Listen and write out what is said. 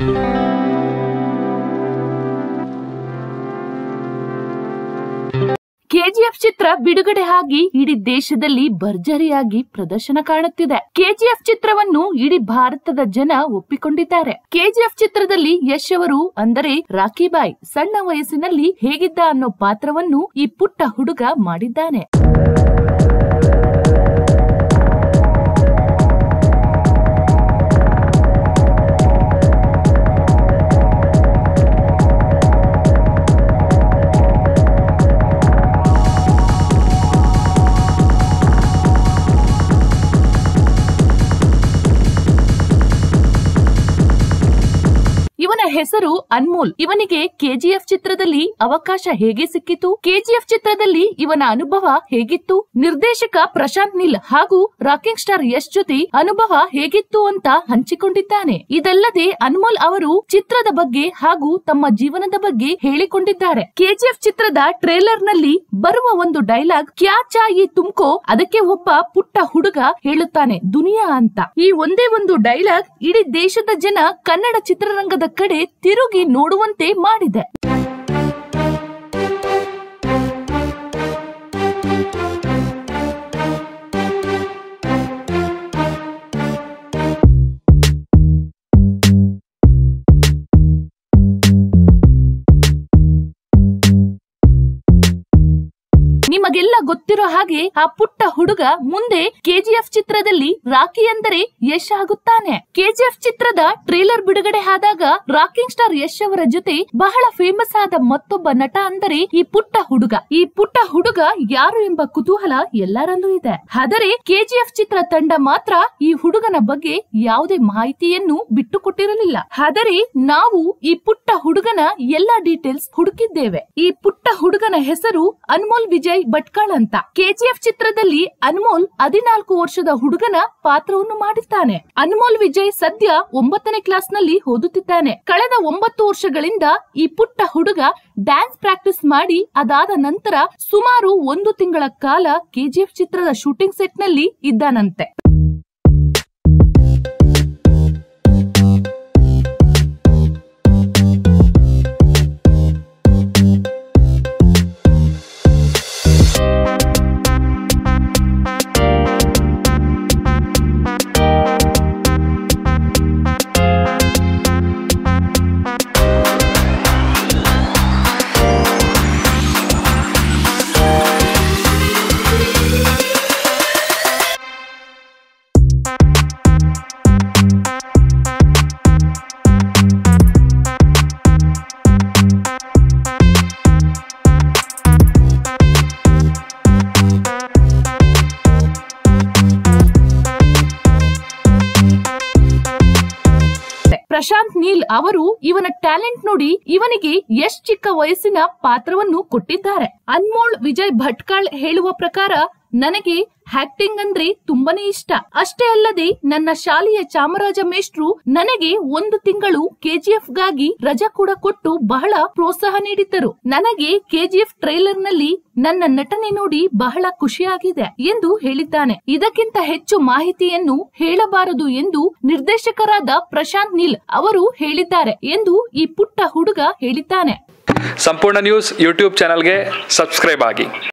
KGF ಚಿತ್ರ ಬಿಡುಗಡೆ ಆಗಿ ಇಡೀ ದೇಶದಲ್ಲಿ ಭರ್ಜರಿಯಾಗಿ ಪ್ರದರ್ಶನ ಕಾಣುತ್ತಿದೆ ಕೆಜಿಎಫ್ ಚಿತ್ರವನ್ನು ಇಡೀ ಭಾರತದ ಜನ ಒಪ್ಪಿಕೊಂಡಿದ್ದಾರೆ ಕೆಜಿಎಫ್ ಚಿತ್ರದಲ್ಲಿ ಯಶ್ ಅವರು ಅಂದರೆ ರಾಕಿ ಬಾಯ್ ಸಣ್ಣ ವಯಸ್ಸಿನಲ್ಲಿ ಹೇಗಿದ್ದ ಅನ್ನೋ ಪಾತ್ರವನ್ನು ಈ ಪುಟ್ಟ ಹುಡುಗ ಮಾಡಿದ್ದಾನೆ ಇವನ ಹೆಸರು ಅನ್ಮೋಲ್ ಇವನಿಗೆ ಕೆಜಿಎಫ್ ಚಿತ್ರದಲ್ಲಿ ಅವಕಾಶ ಹೇಗೆ ಸಿಕ್ಕಿತು ಕೆಜಿಎಫ್ ಚಿತ್ರದಲ್ಲಿ ಇವನ ಅನುಭವ ಹೇಗಿತ್ತು ನಿರ್ದೇಶಕ ಪ್ರಶಾಂತ್ ನೀಲ್ ಹಾಗೂ ರಾಕಿಂಗ್ ಸ್ಟಾರ್ ಯಶ್ ಜೊತೆ ಅನುಭವ ಹೇಗಿತ್ತು ಅಂತ ಹಂಚಿಕೊಂಡಿದ್ದಾನೆ ಇದಲ್ಲದೆ ಅನ್ಮೋಲ್ ಅವರು ಚಿತ್ರದ ಬಗ್ಗೆ ಹಾಗೂ ತಮ್ಮ ಜೀವನದ ಬಗ್ಗೆ ಹೇಳಿಕೊಂಡಿದ್ದಾರೆ ಕೆಜಿಎಫ್ ಚಿತ್ರದ ಟ್ರೇಲರ್ ನಲ್ಲಿ ಬರುವ ಒಂದು ಡೈಲಾಗ್ ಕ್ಯಾ ಚಾಯಿ ತುಮ್ಕೋ ಅದಕ್ಕೆ ಒಬ್ಬ ಪುಟ್ಟ ಹುಡುಗ ಹೇಳುತ್ತಾನೆ ದುನಿಯಾ ಅಂತ ಈ ಒಂದೇ ಒಂದು ಡೈಲಾಗ್ ಇಡೀ ದೇಶದ ಜನ ಕನ್ನಡ ಚಿತ್ರರಂಗದ ಕಡೆ ತಿರುಗಿ ನೋಡುವಂತೆ ಮಾಡಿದೆ ನಿಮಗೆಲ್ಲ ಗೊತ್ತಿರೋ ಹಾಗೆ ಆ ಪುಟ್ಟ ಹುಡುಗ ಮುಂದೆ ಕೆಜಿಎಫ್ ಚಿತ್ರದಲ್ಲಿ ರಾಕಿ ಅಂದರೆ ಯಶ್ ಆಗುತ್ತಾನೆ ಕೆಜಿಎಫ್ ಚಿತ್ರದ ಟ್ರೇಲರ್ ಬಿಡುಗಡೆ ಆದಾಗ ರಾಕಿಂಗ್ ಸ್ಟಾರ್ ಯಶ್ ಅವರ ಜೊತೆ ಬಹಳ ಫೇಮಸ್ ಆದ ಮತ್ತೊಬ್ಬ ನಟ ಅಂದರೆ ಈ ಪುಟ್ಟ ಹುಡುಗ ಈ ಪುಟ್ಟ ಹುಡುಗ ಯಾರು ಎಂಬ ಕುತೂಹಲ ಎಲ್ಲರಲ್ಲೂ ಇದೆ ಆದರೆ ಕೆಜಿಎಫ್ ಚಿತ್ರ ತಂಡ ಮಾತ್ರ ಈ ಹುಡುಗನ ಬಗ್ಗೆ ಯಾವುದೇ ಮಾಹಿತಿಯನ್ನು ಬಿಟ್ಟುಕೊಟ್ಟಿರಲಿಲ್ಲ ಆದರೆ ನಾವು ಈ ಪುಟ್ಟ ಹುಡುಗನ ಎಲ್ಲಾ ಡೀಟೇಲ್ಸ್ ಹುಡುಕಿದ್ದೇವೆ ಈ ಪುಟ್ಟ ಹುಡುಗನ ಹೆಸರು ಅನ್ಮೋಲ್ ವಿಜಯ್ ಭಟ್ಕಳ್ ಅಂತ ಕೆಜಿಎಫ್ ಚಿತ್ರದಲ್ಲಿ ಅನ್ಮೋಲ್ ಹದಿನಾಲ್ಕು ವರ್ಷದ ಹುಡುಗನ ಪಾತ್ರವನ್ನು ಮಾಡಿದ್ದಾನೆ ಅನ್ಮೋಲ್ ವಿಜಯ್ ಸದ್ಯ ಒಂಬತ್ತನೇ ಕ್ಲಾಸ್ ನಲ್ಲಿ ಓದುತ್ತಿದ್ದಾನೆ ಕಳೆದ ಒಂಬತ್ತು ವರ್ಷಗಳಿಂದ ಈ ಪುಟ್ಟ ಹುಡುಗ ಡ್ಯಾನ್ಸ್ ಪ್ರಾಕ್ಟೀಸ್ ಮಾಡಿ ಅದಾದ ನಂತರ ಸುಮಾರು ಒಂದು ತಿಂಗಳ ಕಾಲ ಕೆಜಿಎಫ್ ಚಿತ್ರದ ಶೂಟಿಂಗ್ ಸೆಟ್ ನಲ್ಲಿ ಇದ್ದಾನಂತೆ ಪ್ರಶಾಂತ್ ನೀಲ್ ಅವರು ಇವನ ಟ್ಯಾಲೆಂಟ್ ನೋಡಿ ಇವನಿಗೆ ಎಷ್ಟ್ ಚಿಕ್ಕ ವಯಸ್ಸಿನ ಪಾತ್ರವನ್ನು ಕೊಟ್ಟಿದ್ದಾರೆ ಅನ್ಮೋಲ್ ವಿಜಯ್ ಭಟ್ಕಾಳ್ ಹೇಳುವ ಪ್ರಕಾರ ನನಗೆ ಆಕ್ಟಿಂಗ್ ಅಂದ್ರೆ ತುಂಬಾನೇ ಇಷ್ಟ ಅಷ್ಟೇ ಅಲ್ಲದೆ ನನ್ನ ಶಾಲೆಯ ಚಾಮರಾಜ ಮೇಷ್ಟ್ರು ನನಗೆ ಒಂದು ತಿಂಗಳು ಕೆಜಿಎಫ್ ಗಾಗಿ ರಜಾ ಕೂಡ ಕೊಟ್ಟು ಬಹಳ ಪ್ರೋತ್ಸಾಹ ನೀಡಿದ್ದರು ನನಗೆ ಕೆಜಿಎಫ್ ಟ್ರೈಲರ್ ನಲ್ಲಿ ನನ್ನ ನಟನೆ ನೋಡಿ ಬಹಳ ಖುಷಿಯಾಗಿದೆ ಎಂದು ಹೇಳಿದ್ದಾನೆ ಇದಕ್ಕಿಂತ ಹೆಚ್ಚು ಮಾಹಿತಿಯನ್ನು ಹೇಳಬಾರದು ಎಂದು ನಿರ್ದೇಶಕರಾದ ಪ್ರಶಾಂತ್ ನೀಲ್ ಅವರು ಹೇಳಿದ್ದಾರೆ ಎಂದು ಈ ಪುಟ್ಟ ಹುಡುಗ ಹೇಳಿದ್ದಾನೆ ಸಂಪೂರ್ಣ ನ್ಯೂಸ್ ಯೂಟ್ಯೂಬ್ ಚಾನಲ್ಗೆ ಸಬ್ಸ್ಕ್ರೈಬ್ ಆಗಿ